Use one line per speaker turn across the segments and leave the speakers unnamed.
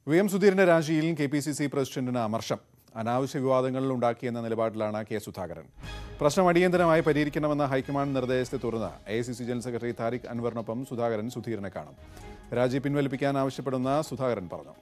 V M സുധീരന്റെ രാജിയിൽ K P C C പ്രസിഡന്റിന് അമർഷം അനാവശ്യ വിവാദങ്ങളിൽ ഉണ്ടാക്കിയെന്ന നിലപാടിലാണ് കെ സുധാകരൻ പ്രശ്നം അടിയന്തരമായി പരിഹരിക്കണമെന്ന ഹൈക്കമാൻഡ് നിർദ്ദേശത്തെ തുടർന്ന് A C C general secretary Tariq അൻവറിനൊപ്പം സുധാകരൻ സുധീരനെ കാണും രാജി പിൻവലിപ്പിക്കാൻ ആവശ്യപ്പെടുന്ന സുധാകരൻ പറഞ്ഞു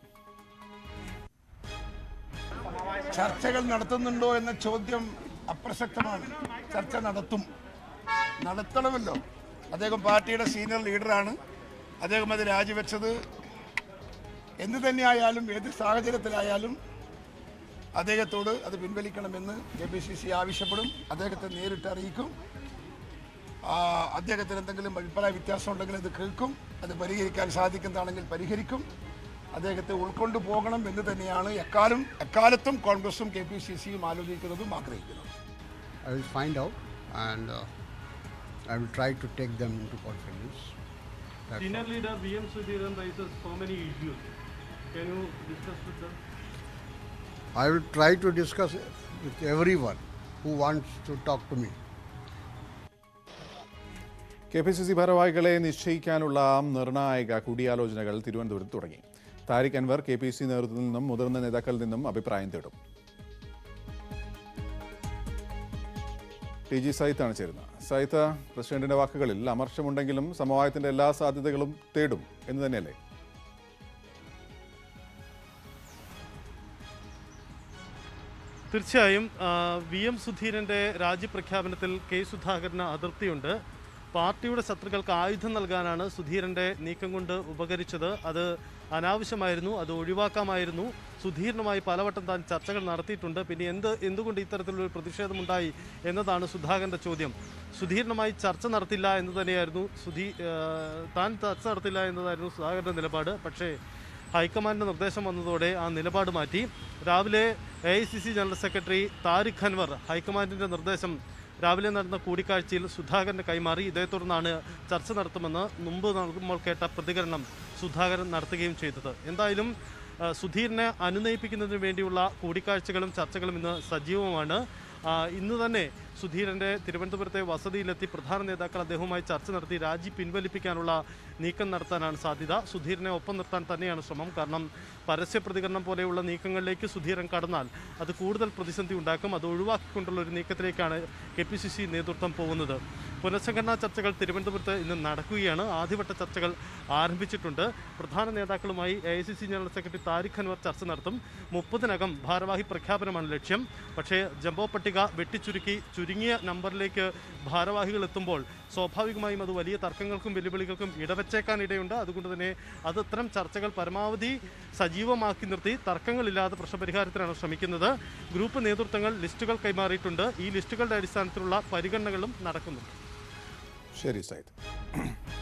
ചർച്ചകൾ നടത്തുന്നുണ്ടോ എന്ന ചോദ്യം അപ്രസക്തമാണ് ചർച്ച നടത്തും നടത്തണമല്ലോ അദ്ദേഹം പാർട്ടിയുടെ സീനിയർ ലീഡറാണ് അദ്ദേഹം അത് രാജിവെച്ചത് എന്ത് തന്നെയായാലും ഏത് സാഹചര്യത്തിലായാലും അദ്ദേഹത്തോട് അത് പിൻവലിക്കണമെന്ന് കെ പി സി സി ആവശ്യപ്പെടും അദ്ദേഹത്തെ നേരിട്ട് അറിയിക്കും ആ, അദ്ദേഹത്തിന് എന്തെങ്കിലും അഭിപ്രായ വ്യത്യാസം ഉണ്ടെങ്കിൽ അത് കേൾക്കും അത് പരിഹരിക്കാൻ സാധിക്കുന്നതാണെങ്കിൽ പരിഹരിക്കും അദ്ദേഹത്തെ ഉൾക്കൊണ്ടു പോകണം എന്ന് തന്നെയാണ് എക്കാലം എക്കാലത്തും കോൺഗ്രസും കെ പി സി സിയും ആലോചിക്കുന്നതും ആഗ്രഹിക്കുന്നതും
I will find out and uh, I will try to take them into confidence. That's
Senior
all.
leader VM Sudhiran raises so many issues. Can you discuss with them?
I will try to discuss with everyone who wants to talk to me.
K P C C ഭാരവാഹികളെ നിശ്ചയിക്കാനുള്ള നിർണായക കൂടിയാലോചനകൾ തിരുവനന്തപുരത്ത് തുടങ്ങി Tariq Anwar K P C നേതൃത്വത്തിൽ നിന്നും മുതിർന്ന നേതാക്കളിൽ നിന്നും അഭിപ്രായം തേടും ടി ജി സൈത്താണ് ചേരുന്നത് സൈത്ത് പ്രസിഡന്റിന്റെ വാക്കുകളിൽ അമർഷമുണ്ടെങ്കിലും സമവായത്തിന്റെ എല്ലാ സാധ്യതകളും തേടും എന്ന് തന്നെയല്ലേ
തീർച്ചയായും ആ, വി എം സുധീരന്റെ രാജ്യപ്രഖ്യാപനത്തിൽ കെ സുധാകരന് അതൃപ്തിയുണ്ട് പാർട്ടിയുടെ ശത്രുക്കൾക്ക് ആയുധം നൽകാനാണ് സുധീരന്റെ നീക്കം കൊണ്ട് ഉപകരിച്ചത് അത് അനാവശ്യമായിരുന്നു അത് ഒഴിവാക്കാമായിരുന്നു സുധീരനുമായി പലവട്ടം താൻ ചർച്ചകൾ നടത്തിയിട്ടുണ്ട് പിന്നെ എന്ത് എന്തുകൊണ്ട് ഇത്തരത്തിലൊരു പ്രതിഷേധമുണ്ടായി എന്നതാണ് സുധാകരന്റെ ചോദ്യം സുധീരനുമായി ചർച്ച നടത്തില്ല എന്ന് തന്നെയായിരുന്നു സുധീ ആ, താൻ ചർച്ച നടത്തില്ല എന്നതായിരുന്നു സുധാകരന്റെ നിലപാട് പക്ഷേ ഹൈക്കമാൻഡിന്റെ നിർദ്ദേശം വന്നതോടെ ആ നിലപാട് മാറ്റി രാവിലെ A I C C general secretary Tariq Anwar ഹൈക്കമാൻഡിന്റെ നിർദ്ദേശം രാവിലെ നടന്ന കൂടിക്കാഴ്ചയിൽ സുധാകരന് കൈമാറി ഇതേ തുടർന്നാണ് ചർച്ച നടത്തുമെന്ന് മുമ്പ് നൽകുമ്പോൾ കേട്ട പ്രതികരണം സുധാകരൻ നടത്തുകയും ചെയ്തത് എന്തായാലും ആ, സുധീറിനെ അനുനയിപ്പിക്കുന്നതിന് വേണ്ടിയുള്ള കൂടിക്കാഴ്ചകളും ചർച്ചകളും ഇന്ന് സജീവമാണ് ആ, ഇന്ന് തന്നെ സുധീരന്റെ തിരുവനന്തപുരത്തെ വസതിയിലെത്തി പ്രധാന നേതാക്കൾ അദ്ദേഹവുമായി ചർച്ച നടത്തി രാജി പിൻവലിപ്പിക്കാനുള്ള നീക്കം നടത്താനാണ് സാധ്യത സുധീരനെ ഒപ്പം നിർത്താൻ തന്നെയാണ് ശ്രമം കാരണം പരസ്യ പ്രതികരണം പോലെയുള്ള നീക്കങ്ങളിലേക്ക് സുധീരൻ കടന്നാൽ അത് കൂടുതൽ പ്രതിസന്ധി ഉണ്ടാക്കും അത് ഒഴിവാക്കിക്കൊണ്ടുള്ള ഒരു നീക്കത്തിലേക്കാണ് കെ പി സി സി നേതൃത്വം പോകുന്നത് പുനഃസംഘടനാ ചർച്ചകൾ തിരുവനന്തപുരത്ത് ഇന്ന് നടക്കുകയാണ് ആദ്യവട്ട ചർച്ചകൾ ആരംഭിച്ചിട്ടുണ്ട് പ്രധാന നേതാക്കളുമായി A I C C general secretary Tariq Anwar ചർച്ച നടത്തും മുപ്പതിനകം ഭാരവാഹി പ്രഖ്യാപനമാണ് ലക്ഷ്യം പക്ഷേ ജംബോ പട്ടിക വെട്ടിച്ചുരുക്കി ചുരുങ്ങിയ നമ്പറിലേക്ക് ഭാരവാഹികൾ എത്തുമ്പോൾ സ്വാഭാവികമായും അത് വലിയ തർക്കങ്ങൾക്കും വെല്ലുവിളികൾക്കും ഇടവച്ചേക്കാനിടയുണ്ട് അതുകൊണ്ട് തന്നെ അത് ഇത്തരം ചർച്ചകൾ പരമാവധി സജീവമാക്കി നിർത്തി തർക്കങ്ങളില്ലാതെ പ്രശ്നപരിഹാരത്തിനാണ് ശ്രമിക്കുന്നത് ഗ്രൂപ്പ് നേതൃത്വങ്ങൾ ലിസ്റ്റുകൾ കൈമാറിയിട്ടുണ്ട് ഈ ലിസ്റ്റുകളുടെ അടിസ്ഥാനത്തിലുള്ള പരിഗണനകളും നടക്കുന്നുണ്ട്
ശരി സൈത്ത്